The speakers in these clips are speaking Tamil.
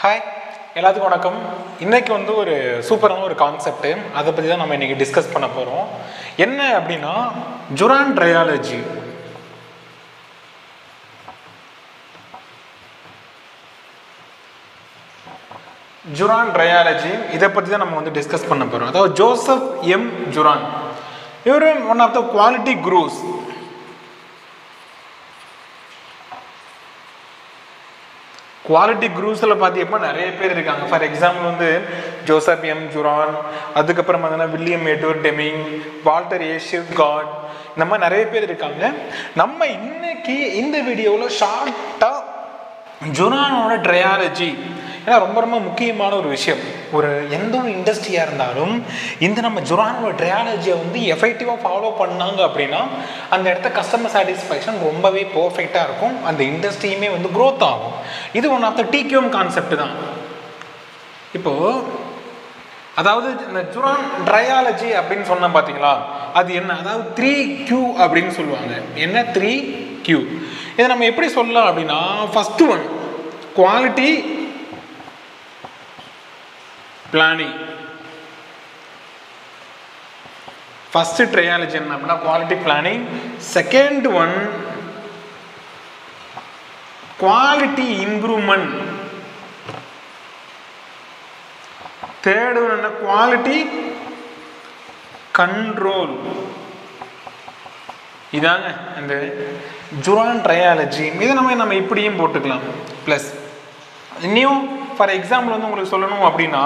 ஹாய் எல்லாத்துக்கும் வணக்கம் இன்னைக்கு வந்து ஒரு சூப்பரான ஒரு கான்செப்ட் அதை பற்றி தான் நம்ம இன்னைக்கு டிஸ்கஸ் பண்ண போகிறோம் என்ன அப்படின்னா ஜுரான் ட்ரையாலஜி ஜுரான் ட்ரையாலஜி இதை பற்றி தான் நம்ம வந்து டிஸ்கஸ் பண்ண போகிறோம் அதாவது ஜோசப் எம் ஜுரான் இவர் one of the quality gurus quality குரூஸில் பார்த்தீங்கன்னா நிறைய பேர் இருக்காங்க ஃபார் எக்ஸாம்பிள் வந்து ஜோசப் எம் ஜுரான் அதுக்கப்புறம் பார்த்தீங்கன்னா வில்லியம் எட்வர்ட் டெமிங் வால்டர் ஏஷிவ் காட் இந்த மாதிரி நிறைய பேர் இருக்காங்க நம்ம இன்னைக்கு இந்த வீடியோவில் ஷார்ட்டாக ஜுரானோட ட்ரையாலஜி ஏன்னா ரொம்ப ரொம்ப முக்கியமான ஒரு விஷயம் ஒரு எந்த ஒரு இண்டஸ்ட்ரியாக இருந்தாலும் இந்த நம்ம ஜுரானோட ட்ரையாலஜியை வந்து எஃபெக்டிவாக ஃபாலோ பண்ணாங்க அப்படின்னா அந்த இடத்த கஸ்டமர் சாட்டிஸ்ஃபேக்ஷன் ரொம்பவே பர்ஃபெக்டாக இருக்கும் அந்த இண்டஸ்ட்ரியுமே வந்து க்ரோத் ஆகும் இது one of the TQM concept தான் இப்போது அதாவது இந்த ஜுரான் ட்ரையாலஜி அப்படின்னு சொன்ன பார்த்தீங்களா அது என்ன அதாவது த்ரீ கியூ அப்படின்னு சொல்லுவாங்க என்ன த்ரீ கியூ இதை நம்ம எப்படி சொல்லலாம் அப்படின்னா first one quality planning first trilogy என்ன அப்படின்னா quality planning second one quality improvement third one என்ன குவாலிட்டி கண்ட்ரோல் இதாங்க அந்த ஜுரான் ட்ரையாலஜி இதை நம்ம நம்ம இப்படியும் போட்டுக்கலாம் ப்ளஸ் இன்னும் ஃபார் எக்ஸாம்பிள் வந்து உங்களுக்கு சொல்லணும் அப்படின்னா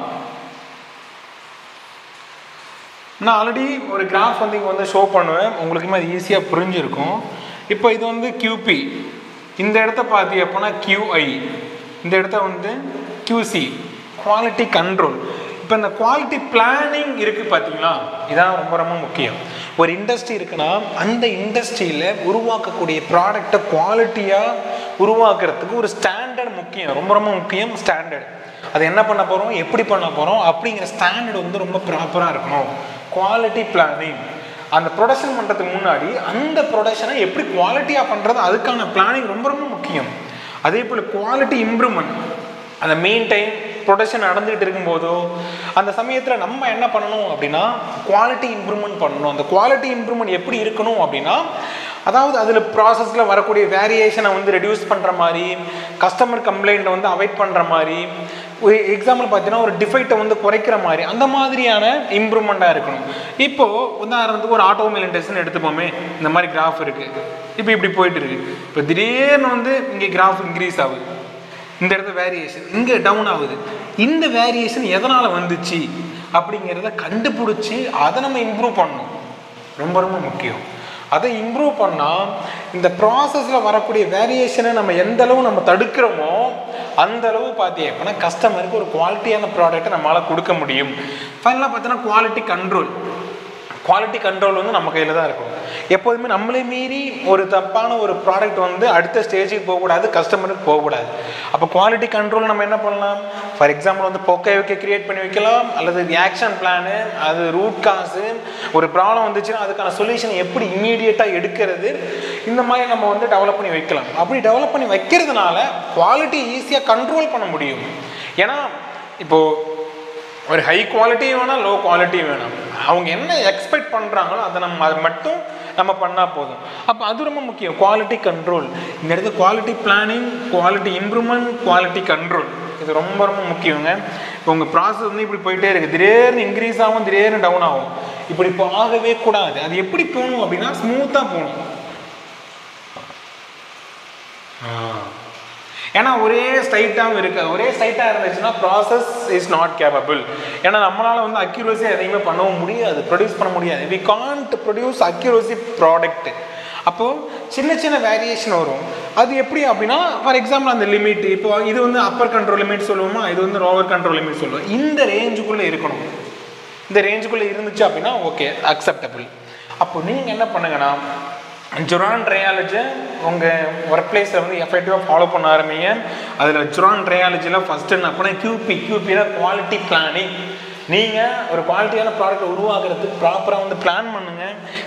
நான் ஆல்ரெடி ஒரு கிராஃப் வந்து இங்கே வந்து ஷோ பண்ணுவேன் உங்களுக்குமே அது ஈஸியாக புரிஞ்சிருக்கும் இப்போ இது வந்து கியூபி இந்த இடத்த பார்த்தி அப்படின்னா கியூஐ இந்த இடத்த வந்து கியூசி குவாலிட்டி கண்ட்ரோல் இப்போ இந்த குவாலிட்டி பிளானிங் இருக்குது பார்த்தீங்களா இதான் ரொம்ப ரொம்ப முக்கியம் ஒரு இண்டஸ்ட்ரி இருக்குன்னா அந்த இண்டஸ்ட்ரியில் உருவாக்கக்கூடிய ப்ராடக்டை குவாலிட்டியாக உருவாக்குறதுக்கு ஒரு ஸ்டாண்டர்ட் முக்கியம் ரொம்ப ரொம்ப முக்கியம் ஸ்டாண்டர்ட் அது என்ன பண்ண போகிறோம் எப்படி பண்ண போகிறோம் அப்படிங்கிற ஸ்டாண்டர்ட் வந்து ரொம்ப ப்ராப்பராக இருக்கணும் குவாலிட்டி பிளானிங் அந்த ப்ரொடக்ஷன் பண்ணுறதுக்கு முன்னாடி அந்த ப்ரொடக்ஷனை எப்படி குவாலிட்டியாக பண்ணுறது அதுக்கான பிளானிங் ரொம்ப ரொம்ப முக்கியம் அதே போல் குவாலிட்டி இம்ப்ரூவ்மெண்ட் அந்த மெயின் டைம் ப்ரொடக்ஷன் நடந்துகிட்டு இருக்கும்போதோ அந்த சமயத்தில் நம்ம என்ன பண்ணணும் அப்படின்னா குவாலிட்டி இம்ப்ரூவ்மெண்ட் பண்ணணும் அந்த குவாலிட்டி இம்ப்ரூவ்மெண்ட் எப்படி இருக்கணும் அப்படின்னா அதாவது அதில் ப்ராசஸில் வரக்கூடிய வேரியேஷனை வந்து ரெடியூஸ் பண்ணுற மாதிரி கஸ்டமர் கம்ப்ளைண்ட்டை வந்து அவாய்ட் பண்ணுற மாதிரி ஒரு எக்ஸாம்பிள் பார்த்தீங்கன்னா ஒரு டிஃபெக்டை வந்து குறைக்கிற மாதிரி அந்த மாதிரியான இம்ப்ரூவ்மெண்ட்டாக இருக்கணும் இப்போது உதாரணத்துக்கு ஒரு ஆட்டோமொபைல் இண்டஸ்ட்ரின்னு எடுத்துப்போமே இந்த மாதிரி கிராஃப் இருக்குது இப்போ இப்படி போயிட்டு இருக்கு இப்போ திடீர்னு வந்து இங்கே கிராஃப் இன்க்ரீஸ் ஆகுது இந்த இடத்துல வேரியேஷன் இங்கே டவுன் ஆகுது இந்த வேரியேஷன் எதனால் வந்துச்சு அப்படிங்கிறத கண்டுபிடிச்சி அதை நம்ம இம்ப்ரூவ் பண்ணணும் ரொம்ப ரொம்ப முக்கியம் அதை இம்ப்ரூவ் பண்ணால் இந்த ப்ராசஸில் வரக்கூடிய வேரியேஷனை நம்ம எந்த அளவு நம்ம தடுக்கிறோமோ அந்த அளவு பார்த்தீங்க அப்படின்னா கஸ்டமருக்கு ஒரு குவாலிட்டியான ப்ராடக்ட்டை நம்மளால் கொடுக்க முடியும் ஃபைனலாக பார்த்தீங்கன்னா குவாலிட்டி கண்ட்ரோல் குவாலிட்டி கண்ட்ரோல் வந்து நம்ம கையில் தான் இருக்கும் எப்போதுமே நம்மளே மீறி ஒரு தப்பான ஒரு ப்ராடக்ட் வந்து அடுத்த ஸ்டேஜுக்கு போகக்கூடாது கஸ்டமருக்கு போகக்கூடாது அப்போ குவாலிட்டி கண்ட்ரோல் நம்ம என்ன பண்ணலாம் ஃபார் எக்ஸாம்பிள் வந்து பொக்கை வைக்க கிரியேட் பண்ணி வைக்கலாம் அல்லது ஆக்ஷன் பிளானு அது ரூட் காசு ஒரு ப்ராப்ளம் வந்துச்சுன்னா அதுக்கான சொல்யூஷன் எப்படி இம்மீடியட்டாக எடுக்கிறது இந்த மாதிரி நம்ம வந்து டெவலப் பண்ணி வைக்கலாம் அப்படி டெவலப் பண்ணி வைக்கிறதுனால குவாலிட்டி ஈஸியாக கண்ட்ரோல் பண்ண முடியும் ஏன்னா இப்போது ஒரு ஹை குவாலிட்டியும் வேணாம் லோ குவாலிட்டியும் வேணாம் அவங்க என்ன எக்ஸ்பெக்ட் பண்ணுறாங்களோ அதை நம்ம அது மட்டும் நம்ம பண்ணால் போதும் அப்போ அது ரொம்ப முக்கியம் குவாலிட்டி கண்ட்ரோல் இந்த இடத்துல quality planning quality improvement quality control இது ரொம்ப ரொம்ப முக்கியங்க இப்போ உங்கள் ப்ராசஸ் வந்து இப்படி போயிட்டே இருக்குது திடீர்னு இன்க்ரீஸ் ஆகும் திடீர்னு டவுன் ஆகும் இப்படி போகவே கூடாது அது எப்படி போகணும் அப்படின்னா ஸ்மூத்தாக போகணும் ஏன்னா ஒரே ஸ்ட்ரைட்டாகவும் இருக்காது ஒரே ஸ்ட்ரைட்டாக இருந்துச்சுன்னா ப்ராசஸ் இஸ் நாட் கேப்பபிள் ஏன்னா நம்மளால் வந்து அக்யூரசி எதையுமே பண்ணவும் முடியாது ப்ரொடியூஸ் பண்ண முடியாது we can't produce accuracy product அப்போது சின்ன சின்ன வேரியேஷன் வரும் அது எப்படி அப்படின்னா ஃபார் எக்ஸாம்பிள் அந்த லிமிட் இப்போ இது வந்து அப்பர் கண்ட்ரோல் லிமிட் சொல்லுவோமா இது வந்து லோவர் கண்ட்ரோல் லிமிட் சொல்லுவோம் இந்த ரேஞ்சுக்குள்ளே இருக்கணும் இந்த ரேஞ்சுக்குள்ளே இருந்துச்சு அப்படின்னா ஓகே அக்செப்டபிள் அப்போ நீங்கள் என்ன பண்ணுங்கன்னா ஜுரான் ட்ரையாலஜி உங்கள் ஒர்க் பிளேஸில் வந்து எஃபெக்டிவாக ஃபாலோ பண்ண ஆரம்பிங்க அதில் ஜுரான் ட்ரையாலஜியில் ஃபஸ்ட்டு என்ன பண்ண கியூபி கியூபியில் குவாலிட்டி பிளானிங் நீங்கள் ஒரு குவாலிட்டியான ப்ராடக்ட்டை உருவாக்குறதுக்கு ப்ராப்பராக வந்து பிளான் பண்ணுங்கள்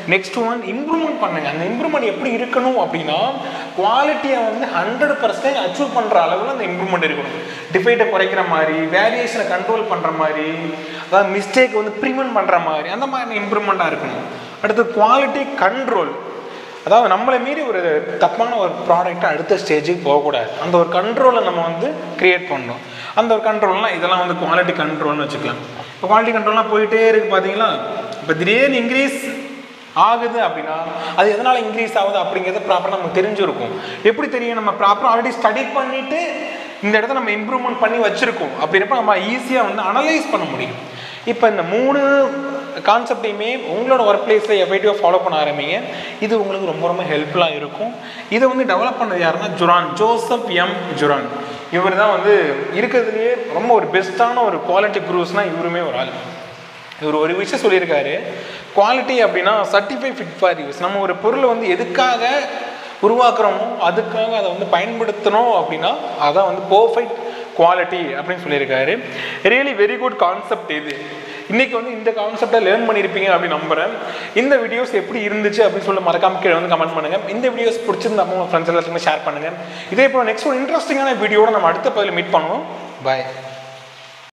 நெக்ஸ்ட் ஒன் இம்ப்ரூவ்மெண்ட் பண்ணுங்க அந்த இம்ப்ரூவ்மெண்ட் எப்படி இருக்கணும் அப்படின்னா குவாலிட்டியை வந்து ஹண்ட்ரட் பர்சன்டேஜ் அச்சீவ் பண்ணுற அளவில் அந்த இம்ப்ரூவ்மெண்ட் இருக்கணும் டிஃபைட்டை குறைக்கிற மாதிரி வேரியேஷனை கண்ட்ரோல் பண்ணுற மாதிரி அதாவது மிஸ்டேக் வந்து ப்ரிவென்ட் பண்ணுற மாதிரி அந்த மாதிரி இம்ப்ரூவ்மெண்ட்டாக இருக்கணும் அடுத்து குவாலிட்டி கண்ட்ரோல் அதாவது நம்மளை மீறி ஒரு தப்பான ஒரு ப்ராடக்ட்டை அடுத்த ஸ்டேஜுக்கு போகக்கூடாது அந்த ஒரு கண்ட்ரோலை நம்ம வந்து கிரியேட் பண்ணணும் அந்த ஒரு கண்ட்ரோல்னால் இதெல்லாம் வந்து குவாலிட்டி கண்ட்ரோல்னு வச்சுக்கலாம் இப்போ குவாலிட்டி கண்ட்ரோல்லாம் போயிட்டே இருக்குது பார்த்தீங்களா இப்போ திடீர்னு இன்க்ரீஸ் ஆகுது அப்படின்னா அது எதனால் இன்க்ரீஸ் ஆகுது அப்படிங்கிறது ப்ராப்பராக நமக்கு தெரிஞ்சிருக்கும் எப்படி தெரியும் நம்ம ப்ராப்பராக ஆல்ரெடி ஸ்டடி பண்ணிவிட்டு இந்த இடத்த நம்ம இம்ப்ரூவ்மெண்ட் பண்ணி வச்சுருக்கோம் அப்படின்றப்ப நம்ம ஈஸியாக வந்து அனலைஸ் பண்ண முடியும் இப்போ இந்த மூணு கான்செப்டையுமே உங்களோட ஒர்க் பிளேஸில் எஃபெக்டிவாக ஃபாலோ பண்ண ஆரம்பிங்க இது உங்களுக்கு ரொம்ப ரொம்ப ஹெல்ப்ஃபுல்லாக இருக்கும் இதை வந்து டெவலப் பண்ணது யாருன்னா ஜுரான் ஜோசப் எம் ஜுரான் இவர் தான் வந்து இருக்கிறதுலையே ரொம்ப ஒரு பெஸ்ட்டான ஒரு குவாலிட்டி குரூஸ்னால் இவருமே ஒரு ஆள் இவர் ஒரு விஷயம் சொல்லியிருக்காரு குவாலிட்டி அப்படின்னா சர்டிஃபை ஃபிட் ஃபார் யூஸ் நம்ம ஒரு பொருளை வந்து எதுக்காக உருவாக்குறோமோ அதுக்காக அதை வந்து பயன்படுத்தணும் அப்படின்னா அதான் வந்து பர்ஃபெக்ட் குவாலிட்டி அப்படின்னு சொல்லியிருக்காரு ரியலி வெரி குட் கான்செப்ட் இது இன்னைக்கு வந்து இந்த கான்செப்டை லேர்ன் பண்ணியிருப்பீங்க அப்படின்னு நம்புறேன் இந்த வீடியோஸ் எப்படி இருந்துச்சு அப்படின்னு சொல்லி மறக்காம கீழே வந்து கமெண்ட் பண்ணுங்க இந்த வீடியோஸ் பிடிச்சிருந்தா உங்க ஃப்ரெண்ட்ஸ் எல்லாத்துக்குமே ஷேர் பண்ணுங்க இதே போல் நெக்ஸ்ட் ஒரு இன்ட்ரெஸ்டிங்கான வீடியோட நம்ம அடுத்த பதில் மீட் பண்ணுவோம் பாய்